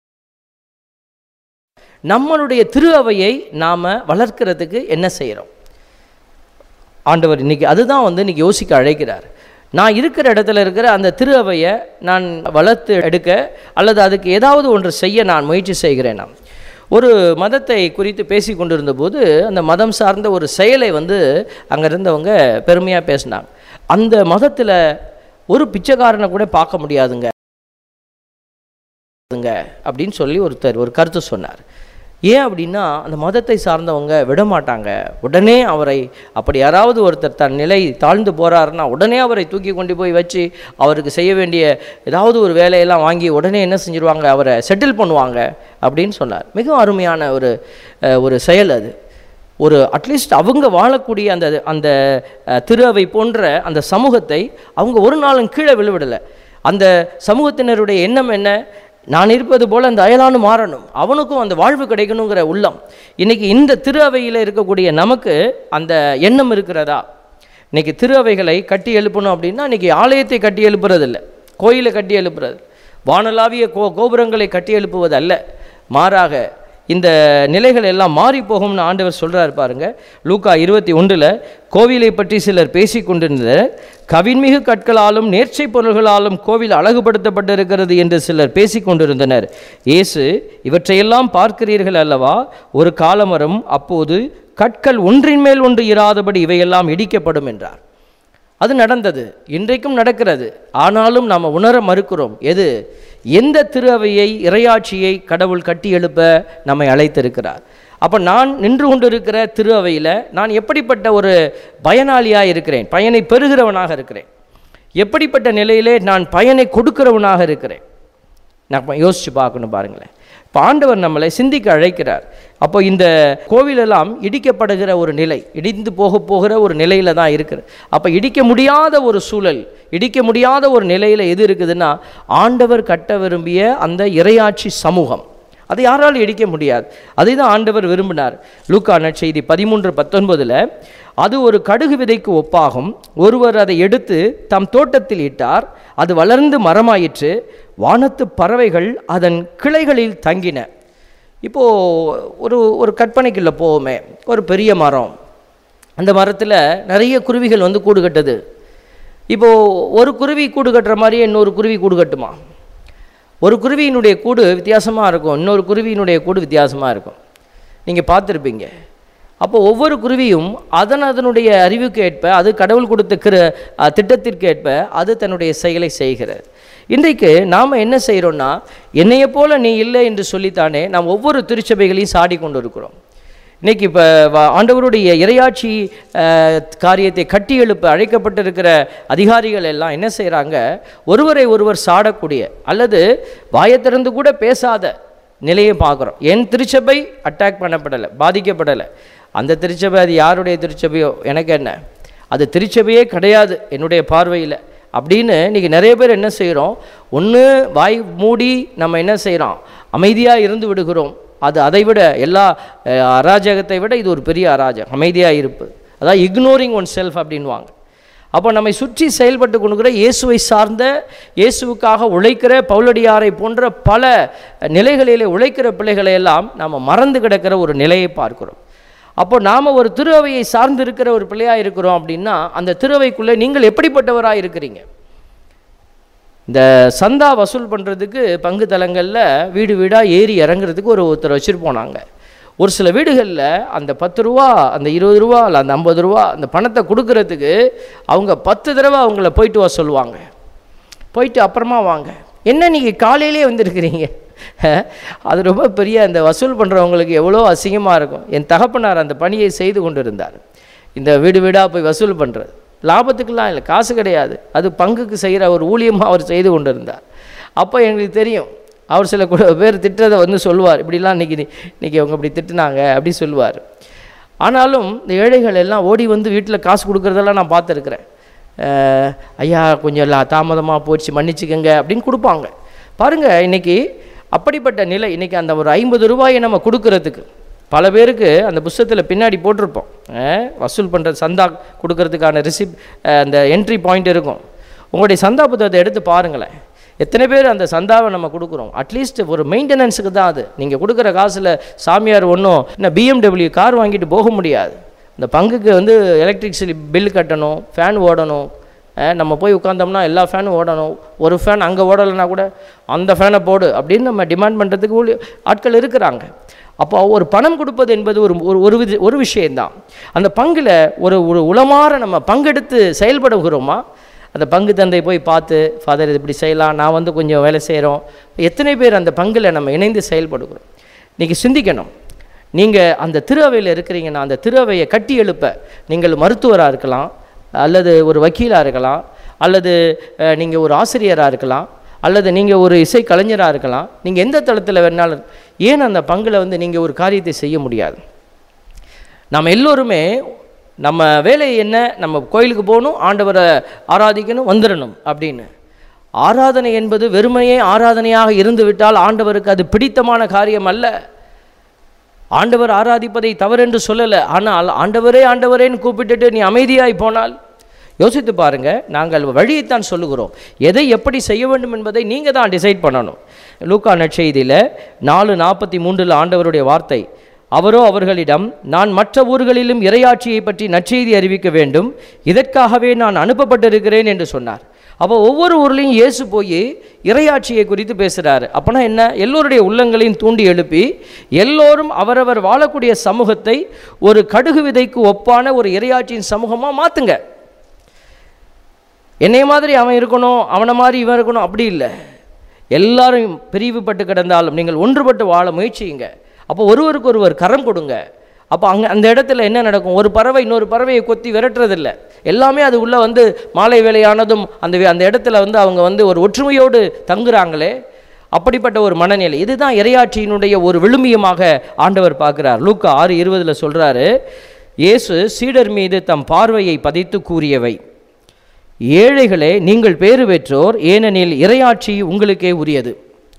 நம்மளுடைய திரு அவையை நாம் வளர்க்கிறதுக்கு என்ன செய்கிறோம் ஆண்டவர் இன்னைக்கு அதுதான் வந்து இன்னைக்கு யோசிக்க அழைக்கிறார் நான் இருக்கிற இடத்துல இருக்கிற அந்த திரு அவையை நான் வளர்த்து எடுக்க அல்லது அதுக்கு ஏதாவது ஒன்று செய்ய நான் முயற்சி செய்கிறேன் நான் ஒரு மதத்தை குறித்து பேசி கொண்டிருந்த போது அந்த மதம் சார்ந்த ஒரு செயலை வந்து அங்கே இருந்தவங்க பெருமையாக பேசினாங்க அந்த மதத்தில் ஒரு பிச்சைக்காரனை கூட பார்க்க முடியாதுங்க ங்க அப்படின்னு சொல்லி ஒருத்தர் ஒரு கருத்து சொன்னார் ஏன் அப்படின்னா அந்த மதத்தை சார்ந்தவங்க விட மாட்டாங்க உடனே அவரை அப்படி யாராவது ஒருத்தர் தன் நிலை தாழ்ந்து போறாருன்னா உடனே அவரை தூக்கி கொண்டு போய் வச்சு அவருக்கு செய்ய வேண்டிய ஏதாவது ஒரு வேலையெல்லாம் வாங்கி உடனே என்ன செஞ்சிருவாங்க அவரை செட்டில் பண்ணுவாங்க அப்படின்னு சொன்னார் மிகவும் அருமையான ஒரு அஹ், ஒரு செயல் அது ஒரு அட்லீஸ்ட் அவங்க வாழக்கூடிய அந்த அந்த அஹ், திரு அவை போன்ற அந்த சமூகத்தை அவங்க ஒரு நாளும் கீழே விழுவிடலை அந்த சமூகத்தினருடைய எண்ணம் என்ன நான் இருப்பது போல அந்த அயலானும் மாறணும் அவனுக்கும் அந்த வாழ்வு கிடைக்கணுங்கிற உள்ளம் இன்னைக்கு இந்த திரு அவையில் இருக்கக்கூடிய நமக்கு அந்த எண்ணம் இருக்கிறதா இன்னைக்கு திரு அவைகளை கட்டி எழுப்பணும் அப்படின்னா இன்னைக்கு ஆலயத்தை கட்டி எழுப்புறதில்ல கோயிலை கட்டி எழுப்புறது வானளாவிய கோ கோபுரங்களை கட்டி எழுப்புவது அல்ல மாறாக இந்த நிலைகள் எல்லாம் மாறி போகும்னு ஆண்டவர் சொல்றார் பாருங்க லூக்கா இருபத்தி ஒன்றில் கோவிலை பற்றி சிலர் பேசி கொண்டிருந்தனர் கவின்மிகு கற்களாலும் நேர்ச்சை பொருள்களாலும் கோவில் அழகுபடுத்தப்பட்டிருக்கிறது என்று சிலர் பேசி கொண்டிருந்தனர் இயேசு இவற்றையெல்லாம் பார்க்கிறீர்கள் அல்லவா ஒரு காலம் வரும் அப்போது கற்கள் ஒன்றின் மேல் ஒன்று இராதபடி இவையெல்லாம் இடிக்கப்படும் என்றார் அது நடந்தது இன்றைக்கும் நடக்கிறது ஆனாலும் நாம் உணர மறுக்கிறோம் எது எந்த திரு அவையை இறையாட்சியை கடவுள் கட்டி எழுப்ப நம்மை அழைத்திருக்கிறார் அப்போ நான் நின்று கொண்டிருக்கிற திரு அவையில் நான் எப்படிப்பட்ட ஒரு பயனாளியாக இருக்கிறேன் பயனை பெறுகிறவனாக இருக்கிறேன் எப்படிப்பட்ட நிலையிலே நான் பயனை கொடுக்கிறவனாக இருக்கிறேன் நான் யோசித்து பார்க்கணும் பாருங்களேன் இப்போ ஆண்டவர் நம்மளை சிந்திக்க அழைக்கிறார் அப்போ இந்த கோவிலெல்லாம் இடிக்கப்படுகிற ஒரு நிலை இடிந்து போக போகிற ஒரு நிலையில் தான் இருக்குது அப்போ இடிக்க முடியாத ஒரு சூழல் இடிக்க முடியாத ஒரு நிலையில் எது இருக்குதுன்னா ஆண்டவர் கட்ட விரும்பிய அந்த இறையாட்சி சமூகம் அதை யாராலும் இடிக்க முடியாது அதை தான் ஆண்டவர் விரும்பினார் லூக்கா நற்செய்தி பதிமூன்று பத்தொன்பதில் அது ஒரு கடுகு விதைக்கு ஒப்பாகும் ஒருவர் அதை எடுத்து தம் தோட்டத்தில் இட்டார் அது வளர்ந்து மரமாயிற்று வானத்து பறவைகள் அதன் கிளைகளில் தங்கின இப்போது ஒரு ஒரு கற்பனைக்குள்ள போவோமே ஒரு பெரிய மரம் அந்த மரத்தில் நிறைய குருவிகள் வந்து கூடு கட்டுது இப்போது ஒரு குருவி கூடு கட்டுற மாதிரியே இன்னொரு குருவி கூடு கட்டுமா ஒரு குருவியினுடைய கூடு வித்தியாசமாக இருக்கும் இன்னொரு குருவியினுடைய கூடு வித்தியாசமாக இருக்கும் நீங்கள் பார்த்துருப்பீங்க அப்போ ஒவ்வொரு குருவியும் அதன் அதனுடைய அறிவுக்கு ஏற்ப அது கடவுள் கொடுத்த கிர அஹ், திட்டத்திற்கு ஏற்ப அது தன்னுடைய செயலை செய்கிறது இன்றைக்கு நாம் என்ன செய்கிறோன்னா என்னையை போல நீ இல்லை என்று சொல்லித்தானே நாம் ஒவ்வொரு திருச்சபைகளையும் சாடி கொண்டு இருக்கிறோம் இன்னைக்கு இப்போ ஆண்டவருடைய இரையாட்சி அஹ், காரியத்தை கட்டி எழுப்ப அழைக்கப்பட்டிருக்கிற அதிகாரிகள் எல்லாம் என்ன செய்கிறாங்க ஒருவரை ஒருவர் சாடக்கூடிய அல்லது வாயை திறந்து கூட பேசாத நிலையை பார்க்குறோம் என் திருச்சபை அட்டாக் பண்ணப்படலை பாதிக்கப்படலை அந்த திருச்சபை அது யாருடைய திருச்சபையோ எனக்கு என்ன அது திருச்சபையே கிடையாது என்னுடைய பார்வையில் அப்படின்னு இன்றைக்கி நிறைய பேர் என்ன செய்கிறோம் ஒன்று வாய் மூடி நம்ம என்ன செய்கிறோம் அமைதியாக இருந்து விடுகிறோம் அது அதை விட எல்லா அஹ், அராஜகத்தை விட இது ஒரு பெரிய அராஜகம் அமைதியாக இருப்பு அதாவது இக்னோரிங் ஒன் செல்ஃப் அப்படின்வாங்க அப்போ நம்மை சுற்றி செயல்பட்டு கொண்டுக்கிற இயேசுவை சார்ந்த இயேசுவுக்காக உழைக்கிற பவுலடியாரை போன்ற பல நிலைகளிலே உழைக்கிற பிள்ளைகளை எல்லாம் நாம் மறந்து கிடக்கிற ஒரு நிலையை பார்க்கிறோம் அப்போ நாம் ஒரு திருவையை சார்ந்து இருக்கிற ஒரு பிள்ளையாக இருக்கிறோம் அப்படின்னா அந்த திருவைக்குள்ளே நீங்கள் எப்படிப்பட்டவராக இருக்கிறீங்க இந்த சந்தா வசூல் பண்ணுறதுக்கு பங்கு தலங்களில் வீடு வீடாக ஏறி இறங்குறதுக்கு ஒரு ஒருத்தர் வச்சுருப்போம் நாங்கள் ஒரு சில வீடுகளில் அந்த பத்து ரூபா அந்த இருபது ரூபா இல்லை அந்த ஐம்பது ரூபா அந்த பணத்தை கொடுக்கறதுக்கு அவங்க பத்து தடவை அவங்கள போயிட்டு வர சொல்லுவாங்க போயிட்டு அப்புறமா வாங்க என்ன நீங்கள் காலையிலே வந்திருக்கிறீங்க அது ரொம்ப பெரிய அந்த வசூல் பண்ணுறவங்களுக்கு எவ்வளோ அசிங்கமாக இருக்கும் என் தகப்பனார் அந்த பணியை செய்து கொண்டு இருந்தார் இந்த வீடு வீடாக போய் வசூல் பண்ணுறது லாபத்துக்கெல்லாம் இல்லை காசு கிடையாது அது பங்குக்கு செய்கிற ஒரு ஊழியமாக அவர் செய்து கொண்டு இருந்தார் அப்போ எங்களுக்கு தெரியும் அவர் சில கூட பேர் திட்டுறதை வந்து சொல்லுவார் இப்படிலாம் இன்றைக்கி இன்றைக்கி அவங்க இப்படி திட்டுனாங்க அப்படி சொல்லுவார் ஆனாலும் இந்த ஏழைகள் எல்லாம் ஓடி வந்து வீட்டில் காசு கொடுக்குறதெல்லாம் நான் பார்த்துருக்குறேன் அஹ், ஐயா கொஞ்சம் இல்லை தாமதமாக போயிடுச்சு மன்னிச்சுக்கங்க அப்படின்னு கொடுப்பாங்க பாருங்கள் இன்றைக்கி அப்படிப்பட்ட நிலை இன்றைக்கி அந்த ஒரு ஐம்பது ரூபாயை நம்ம கொடுக்கறதுக்கு பல பேருக்கு அந்த புஸ்தகத்தில் பின்னாடி போட்டிருப்போம் அஹ், வசூல் பண்ணுற சந்தா கொடுக்கறதுக்கான ரிசிப்ட் அந்த என்ட்ரி பாயிண்ட் இருக்கும் உங்களுடைய சந்தா புத்தகத்தை எடுத்து பாருங்களேன் எத்தனை பேர் அந்த சந்தாவை நம்ம கொடுக்குறோம் அட்லீஸ்ட் ஒரு மெயின்டெனன்ஸுக்கு தான் அது நீங்கள் கொடுக்குற காசில் சாமியார் ஒன்றும் என்ன பிஎம்டபிள்யூ கார் வாங்கிட்டு போக முடியாது இந்த பங்குக்கு வந்து எலக்ட்ரிக்சிட்டி பில் கட்டணும் ஃபேன் ஓடணும் அஹ் நம்ம போய் உட்காந்தோம்னா எல்லா ஃபேனும் ஓடணும் ஒரு ஃபேன் அங்கே ஓடலைன்னா கூட அந்த ஃபேனை போடு அப்படின்னு நம்ம டிமாண்ட் பண்ணுறதுக்கு ஊழி ஆட்கள் இருக்கிறாங்க அப்போ ஒரு பணம் கொடுப்பது என்பது ஒரு ஒரு ஒரு வித ஒரு விஷயந்தான் அந்த பங்கில் ஒரு ஒரு உளமாற நம்ம பங்கெடுத்து செயல்படுகிறோமா அந்த பங்கு தந்தை போய் பார்த்து ஃபாதர் இது இப்படி செய்யலாம் நான் வந்து கொஞ்சம் வேலை செய்கிறோம் எத்தனை பேர் அந்த பங்கில் நம்ம இணைந்து செயல்படுகிறோம் இன்றைக்கி சிந்திக்கணும் நீங்கள் அந்த திருவையில் இருக்கிறீங்கன்னா அந்த திருவையை கட்டி எழுப்ப நீங்கள் மருத்துவராக இருக்கலாம் அல்லது ஒரு வக்கீலாக இருக்கலாம் அல்லது நீங்கள் ஒரு ஆசிரியராக இருக்கலாம் அல்லது நீங்கள் ஒரு இசை கலைஞராக இருக்கலாம் நீங்கள் எந்த தளத்தில் வேணாலும் ஏன் அந்த பங்கில் வந்து நீங்கள் ஒரு காரியத்தை செய்ய முடியாது நம்ம எல்லோருமே நம்ம வேலை என்ன நம்ம கோயிலுக்கு போகணும் ஆண்டவரை ஆராதிக்கணும் வந்துடணும் அப்படின்னு ஆராதனை என்பது வெறுமையே ஆராதனையாக இருந்து விட்டால் ஆண்டவருக்கு அது பிடித்தமான காரியம் அல்ல ஆண்டவர் ஆராதிப்பதை தவறென்று சொல்லலை ஆனால் ஆண்டவரே ஆண்டவரேன்னு கூப்பிட்டுட்டு நீ அமைதியாய் போனால் யோசித்து பாருங்க நாங்கள் வழியைத்தான் சொல்லுகிறோம் எதை எப்படி செய்ய வேண்டும் என்பதை நீங்கள் தான் டிசைட் பண்ணணும் லூக்கா நற்செய்தியில் நாலு நாற்பத்தி மூன்றில் ஆண்டவருடைய வார்த்தை அவரோ அவர்களிடம் நான் மற்ற ஊர்களிலும் இரையாட்சியை பற்றி நற்செய்தி அறிவிக்க வேண்டும் இதற்காகவே நான் அனுப்பப்பட்டிருக்கிறேன் என்று சொன்னார் அப்போ ஒவ்வொரு ஊர்லேயும் இயேசு போய் இறையாட்சியை குறித்து பேசுகிறாரு அப்போனா என்ன எல்லோருடைய உள்ளங்களையும் தூண்டி எழுப்பி எல்லோரும் அவரவர் வாழக்கூடிய சமூகத்தை ஒரு கடுகு விதைக்கு ஒப்பான ஒரு இறையாட்சியின் சமூகமாக மாற்றுங்க என்னைய மாதிரி அவன் இருக்கணும் அவனை மாதிரி இவன் இருக்கணும் அப்படி இல்லை எல்லாரும் பிரிவுபட்டு கிடந்தாலும் நீங்கள் ஒன்றுபட்டு வாழ முயற்சியுங்க அப்போ ஒருவருக்கு ஒருவர் கரம் கொடுங்க அப்போ அங்கே அந்த இடத்துல என்ன நடக்கும் ஒரு பறவை இன்னொரு பறவையை கொத்தி விரட்டுறதில்ல எல்லாமே அது உள்ளே வந்து மாலை வேலையானதும் அந்த வே- அந்த இடத்துல வந்து அவங்க வந்து ஒரு ஒற்றுமையோடு தங்குறாங்களே அப்படிப்பட்ட ஒரு மனநிலை இதுதான் இறையாட்சியினுடைய ஒரு விழுமியமாக ஆண்டவர் பார்க்கிறார் லூக்கா ஆறு இருபதில் சொல்கிறாரு இயேசு சீடர் மீது தம் பார்வையை பதித்து கூறியவை ஏழைகளே நீங்கள் பேறு பெற்றோர் ஏனெனில் இறையாட்சி உங்களுக்கே உரியது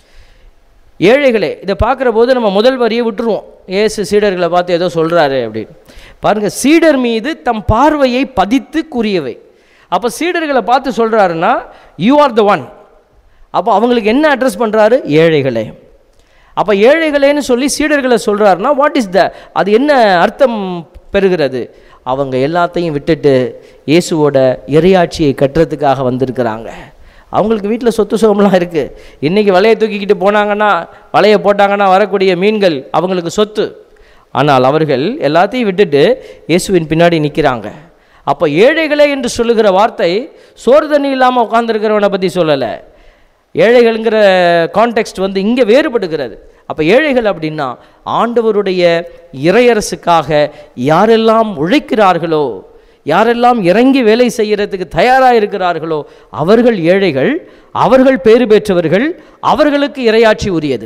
ஏழைகளே இதை பார்க்குற போது நம்ம முதல் வரியை விட்டுருவோம் ஏசு சீடர்களை பார்த்து ஏதோ சொல்கிறாரு அப்படின்னு பாருங்கள் சீடர் மீது தம் பார்வையை பதித்து கூறியவை அப்போ சீடர்களை பார்த்து சொல்கிறாருன்னா யூ ஆர் த ஒன் அப்போ அவங்களுக்கு என்ன அட்ரஸ் பண்ணுறாரு ஏழைகளே அப்போ ஏழைகளேன்னு சொல்லி சீடர்களை சொல்கிறாருன்னா வாட் இஸ் த அது என்ன அர்த்தம் பெறுகிறது அவங்க எல்லாத்தையும் விட்டுட்டு இயேசுவோட இறையாட்சியை கட்டுறதுக்காக வந்திருக்கிறாங்க அவங்களுக்கு வீட்டில் சொத்து சுகம்லாம் இருக்குது இன்றைக்கி வலையை தூக்கிக்கிட்டு போனாங்கன்னா வலையை போட்டாங்கன்னா வரக்கூடிய மீன்கள் அவங்களுக்கு சொத்து ஆனால் அவர்கள் எல்லாத்தையும் விட்டுட்டு இயேசுவின் பின்னாடி நிற்கிறாங்க அப்போ ஏழைகளே என்று சொல்லுகிற வார்த்தை சோறு தண்ணி இல்லாமல் உட்காந்துருக்கிறவனை பற்றி சொல்லலை ஏழைகள்ங்கிற கான்டெக்ஸ்ட் வந்து இங்கே வேறுபடுகிறது அப்போ ஏழைகள் அப்படின்னா ஆண்டவருடைய இறையரசுக்காக யாரெல்லாம் உழைக்கிறார்களோ யாரெல்லாம் இறங்கி வேலை செய்யறதுக்கு தயாராக இருக்கிறார்களோ அவர்கள் ஏழைகள் அவர்கள் பேறு பெற்றவர்கள் அவர்களுக்கு இறையாட்சி உரியது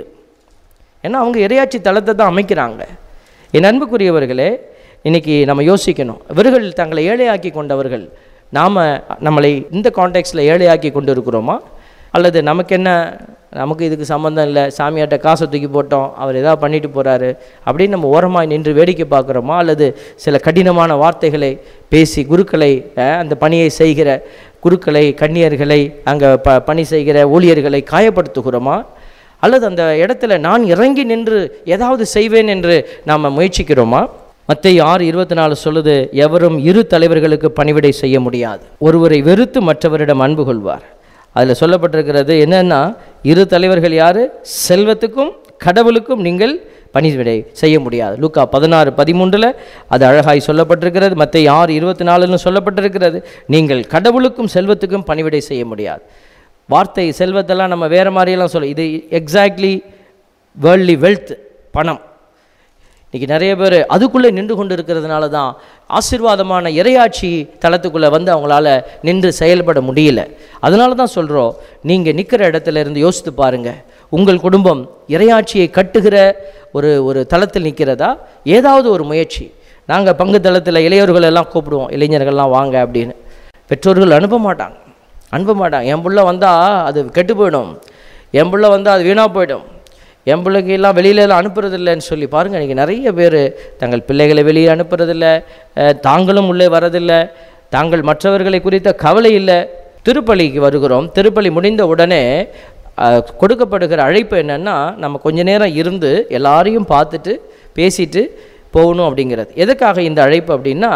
ஏன்னா அவங்க இறையாட்சி தளத்தை தான் அமைக்கிறாங்க என் அன்புக்குரியவர்களே இன்னைக்கு நம்ம யோசிக்கணும் இவர்கள் தங்களை ஏழையாக்கி கொண்டவர்கள் நாம் நம்மளை இந்த கான்டெக்ஸ்டில் ஏழையாக்கி கொண்டு இருக்கிறோமா அல்லது நமக்கு என்ன நமக்கு இதுக்கு சம்மந்தம் இல்லை சாமியார்ட்ட காசை தூக்கி போட்டோம் அவர் ஏதாவது பண்ணிட்டு போகிறாரு அப்படின்னு நம்ம ஓரமாக நின்று வேடிக்கை பார்க்குறோமா அல்லது சில கடினமான வார்த்தைகளை பேசி குருக்களை அஹ், அந்த பணியை செய்கிற குருக்களை கன்னியர்களை அங்கே ப பணி செய்கிற ஊழியர்களை காயப்படுத்துகிறோமா அல்லது அந்த இடத்துல நான் இறங்கி நின்று ஏதாவது செய்வேன் என்று நாம் முயற்சிக்கிறோமா மத்தேயு ஆறு இருபத்தி நாலு சொல்லுது எவரும் இரு தலைவர்களுக்கு பணிவிடை செய்ய முடியாது ஒருவரை வெறுத்து மற்றவரிடம் அன்பு கொள்வார் அதில் சொல்லப்பட்டிருக்கிறது என்னன்னா இரு தலைவர்கள் யார் செல்வத்துக்கும் கடவுளுக்கும் நீங்கள் பணிவிடை செய்ய முடியாது லூக்கா பதினாறு பதிமூன்றில் அது அழகாய் சொல்லப்பட்டிருக்கிறது மற்ற ஆறு இருபத்தி நாலுன்னு சொல்லப்பட்டிருக்கிறது நீங்கள் கடவுளுக்கும் செல்வத்துக்கும் பணிவிடை செய்ய முடியாது வார்த்தை செல்வத்தெல்லாம் நம்ம வேறு மாதிரியெல்லாம் சொல்ல இது எக்ஸாக்ட்லி வேர்ல்ட்லி வெல்த் பணம் இன்றைக்கி நிறைய பேர் அதுக்குள்ளே நின்று கொண்டு இருக்கிறதுனால தான் ஆசீர்வாதமான இறையாட்சி தளத்துக்குள்ளே வந்து அவங்களால நின்று செயல்பட முடியல அதனால தான் சொல்கிறோம் நீங்கள் நிற்கிற இடத்துல இருந்து யோசித்து பாருங்கள் உங்கள் குடும்பம் இறையாட்சியை கட்டுகிற ஒரு ஒரு தளத்தில் நிற்கிறதா ஏதாவது ஒரு முயற்சி நாங்கள் பங்கு தளத்தில் இளையோர்கள் எல்லாம் கூப்பிடுவோம் இளைஞர்கள்லாம் வாங்க அப்படின்னு பெற்றோர்கள் அனுப்ப மாட்டாங்க அனுப்ப மாட்டாங்க என் புள்ள வந்தால் அது கெட்டு போயிடும் என் புள்ள வந்தால் அது வீணாக போயிடும் என் பிள்ளைக்கு எல்லாம் வெளியில எல்லாம் அனுப்புறதில்லைன்னு சொல்லி பாருங்கள் இன்றைக்கி நிறைய பேர் தங்கள் பிள்ளைகளை வெளியே அனுப்புறதில்ல அஹ், தாங்களும் உள்ளே வரதில்லை தாங்கள் மற்றவர்களை குறித்த கவலை இல்லை திருப்பலிக்கு வருகிறோம் திருப்பலி முடிந்த உடனே அஹ், கொடுக்கப்படுகிற அழைப்பு என்னென்னா நம்ம கொஞ்ச நேரம் இருந்து எல்லாரையும் பார்த்துட்டு பேசிட்டு போகணும் அப்படிங்கிறது எதுக்காக இந்த அழைப்பு அப்படின்னா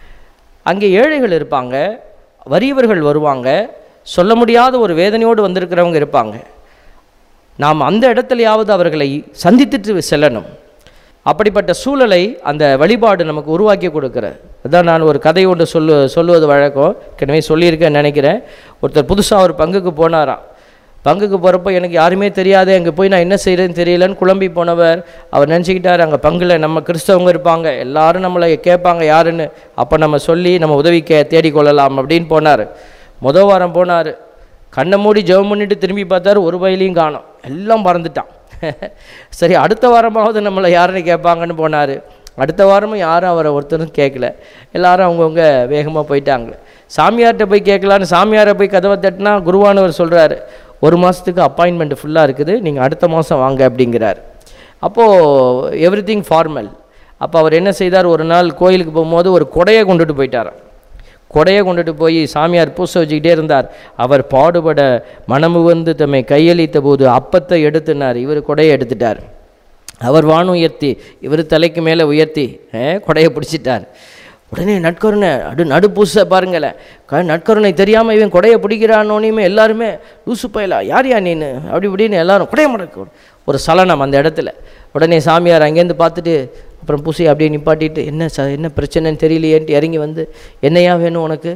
அங்கே ஏழைகள் இருப்பாங்க வறியவர்கள் வருவாங்க சொல்ல முடியாத ஒரு வேதனையோடு வந்திருக்கிறவங்க இருப்பாங்க நாம் அந்த இடத்துலையாவது அவர்களை சந்தித்துட்டு செல்லணும் அப்படிப்பட்ட சூழலை அந்த வழிபாடு நமக்கு உருவாக்கி கொடுக்குறது அதான் நான் ஒரு கதை ஒன்று சொல்லு சொல்லுவது வழக்கம் ஏற்கனவே சொல்லியிருக்கேன்னு நினைக்கிறேன் ஒருத்தர் புதுசாக ஒரு பங்குக்கு போனாராம் பங்குக்கு போகிறப்ப எனக்கு யாருமே தெரியாது அங்கே போய் நான் என்ன செய்கிறேன்னு தெரியலன்னு குழம்பி போனவர் அவர் நினச்சிக்கிட்டார் அங்கே பங்கில் நம்ம கிறிஸ்தவங்க இருப்பாங்க எல்லாரும் நம்மளை கேட்பாங்க யாருன்னு அப்போ நம்ம சொல்லி நம்ம உதவிக்க தேடிக்கொள்ளலாம் அப்படின்னு போனார் முத வாரம் போனார் கண்ணை மூடி ஜெபம் பண்ணிட்டு திரும்பி பார்த்தாரு ஒரு வயலையும் காணோம் எல்லாம் பறந்துட்டான் சரி அடுத்த வாரமாவது நம்மளை யாருன்னு கேட்பாங்கன்னு போனார் அடுத்த வாரமும் யாரும் அவரை ஒருத்தரும் கேட்கல எல்லாரும் அவங்கவுங்க வேகமாக போயிட்டாங்க சாமியார்கிட்ட போய் கேட்கலான்னு சாமியாரை போய் கதவை தட்டினா குருவானவர் சொல்கிறாரு ஒரு மாதத்துக்கு அப்பாயின்மெண்ட் ஃபுல்லாக இருக்குது நீங்கள் அடுத்த மாதம் வாங்க அப்படிங்கிறார் அப்போது எவ்ரி திங் ஃபார்மல் அப்போ அவர் என்ன செய்தார் ஒரு நாள் கோயிலுக்கு போகும்போது ஒரு கொடையை கொண்டுட்டு போயிட்டாராம் கொடையை கொண்டுட்டு போய் சாமியார் பூச வச்சுக்கிட்டே இருந்தார் அவர் பாடுபட மனமு வந்து தம்மை கையளித்த போது அப்பத்தை எடுத்துனார் இவர் கொடையை எடுத்துட்டார் அவர் வான் உயர்த்தி இவர் தலைக்கு மேலே உயர்த்தி அஹ், கொடையை பிடிச்சிட்டார் உடனே நட்கருணை அடு நடுப்பூச பாருங்களேன் க நட்கருணை தெரியாமல் இவன் கொடையை பிடிக்கிறானோனையுமே எல்லாருமே லூசு பயலா யார் யா நீனு அப்படி இப்படின்னு எல்லாரும் கொடைய முடக்கு ஒரு சலனம் அந்த இடத்துல உடனே சாமியார் அங்கேருந்து பார்த்துட்டு அப்புறம் பூசி அப்படியே நிப்பாட்டிட்டு என்ன ச என்ன பிரச்சனைன்னு தெரியலையேன்ட்டு இறங்கி வந்து என்னையா வேணும் உனக்கு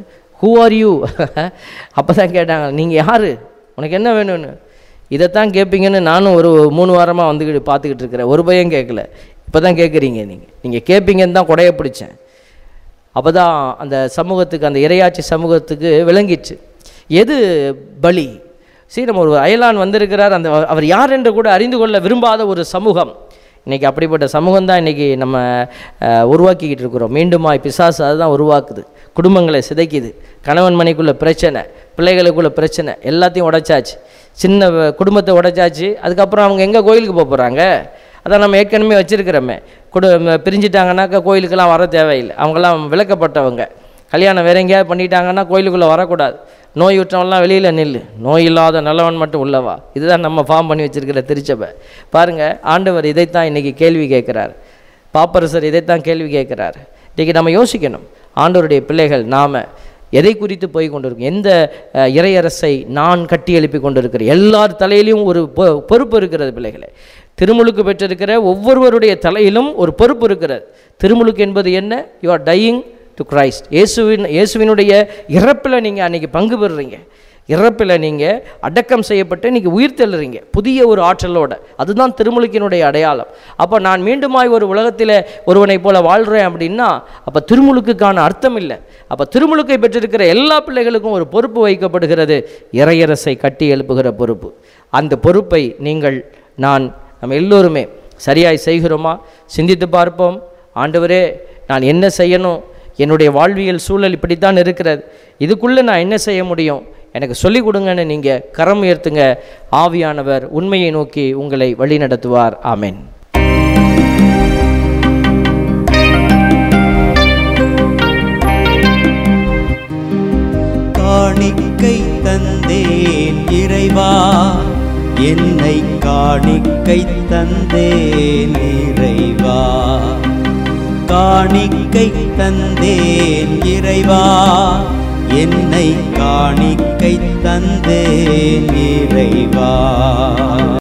ஹூ ஆர் யூ அப்போ தான் கேட்டாங்க நீங்கள் யார் உனக்கு என்ன வேணும்னு இதைத்தான் கேட்பீங்கன்னு நானும் ஒரு மூணு வாரமாக வந்துக்கிட்டு பார்த்துக்கிட்டு இருக்கிறேன் ஒரு பையன் கேட்கல இப்போ தான் கேட்குறீங்க நீங்கள் நீங்கள் கேட்பீங்கன்னு தான் கொடைய பிடிச்சேன் அப்போ தான் அந்த சமூகத்துக்கு அந்த இரையாட்சி சமூகத்துக்கு விளங்கிச்சு எது பலி சரி நம்ம ஒரு அயலான் வந்திருக்கிறார் அந்த அவர் யார் என்று கூட அறிந்து கொள்ள விரும்பாத ஒரு சமூகம் இன்றைக்கி அப்படிப்பட்ட சமூகம் தான் இன்றைக்கி நம்ம அஹ், உருவாக்கிக்கிட்டு இருக்கிறோம் மீண்டுமாய் பிசாசு அதுதான் உருவாக்குது குடும்பங்களை சிதைக்குது கணவன் மனைக்குள்ள பிரச்சனை பிள்ளைகளுக்குள்ள பிரச்சனை எல்லாத்தையும் உடைச்சாச்சு சின்ன வ- குடும்பத்தை உடைச்சாச்சு அதுக்கப்புறம் அவங்க எங்கே கோயிலுக்கு போக போகிறாங்க அதான் நம்ம ஏற்கனவே வச்சுருக்கிறோமே குடு ம- பிரிஞ்சிட்டாங்கன்னாக்கா கோயிலுக்கெல்லாம் வர தேவையில்லை அவங்கெல்லாம் விளக்கப்பட்டவங்க கல்யாணம் வேற எங்கேயாவது பண்ணிட்டாங்கன்னா கோயிலுக்குள்ளே வரக்கூடாது நோய் விட்டவன்லாம் வெளியில் நில்லு நோய் இல்லாத நல்லவன் மட்டும் உள்ளவா இதுதான் நம்ம ஃபார்ம் பண்ணி வச்சிருக்கிற திருச்சபை பாருங்கள் ஆண்டவர் இதைத்தான் இன்றைக்கி கேள்வி கேட்குறார் பாப்பரசர் இதைத்தான் கேள்வி கேட்குறார் இன்றைக்கி நம்ம யோசிக்கணும் ஆண்டவருடைய பிள்ளைகள் நாம் எதை குறித்து போய் கொண்டிருக்கோம் எந்த அஹ், இறையரசை நான் கட்டி எழுப்பி கொண்டிருக்கிறேன் எல்லார் தலையிலும் ஒரு பொ- பொறுப்பு இருக்கிறது பிள்ளைகளே திருமுழுக்கு பெற்றிருக்கிற ஒவ்வொருவருடைய தலையிலும் ஒரு பொறுப்பு இருக்கிறது திருமுழுக்கு என்பது என்ன you are dying to Christ இயேசுவின் இயேசுவினுடைய இறப்பில் நீங்கள் அன்றைக்கி பங்கு பெறுறீங்க இறப்பில் நீங்கள் அடக்கம் செய்யப்பட்டு இன்றைக்கி உயிர் தெழுறீங்க புதிய ஒரு ஆற்றலோட அதுதான் திருமுழுக்கினுடைய அடையாளம் அப்போ நான் மீண்டுமாய் ஒரு உலகத்தில் ஒருவனைப் போல வாழ்கிறேன் அப்படின்னா அப்போ திருமுழுக்குக்கான அர்த்தம் இல்லை அப்போ திருமுழுக்கை பெற்றிருக்கிற எல்லா பிள்ளைகளுக்கும் ஒரு பொறுப்பு வைக்கப்படுகிறது இறையரசை கட்டி எழுப்புகிற பொறுப்பு அந்த பொறுப்பை நீங்கள் நான் நம்ம எல்லோருமே சரியாய் செய்கிறோமா சிந்தித்து பார்ப்போம் ஆண்டவரே நான் என்ன செய்யணும் என்னுடைய வாழ்வியல் சூழல் இப்படித்தான் இருக்கிறது இதுக்குள்ளே நான் என்ன செய்ய முடியும் எனக்கு சொல்லிக் கொடுங்கன்னு நீங்கள் கரம் உயர்த்துங்க ஆவியானவர் உண்மையை நோக்கி உங்களை வழிநடத்துவார் ஆமென் காணிக்கை தந்தேன் இறைவா என்னை காணிக்கை தந்தேன் இறைவா காணிக்கை தந்தேன் இறைவா என்னை காணிக்கை தந்தேன் இறைவா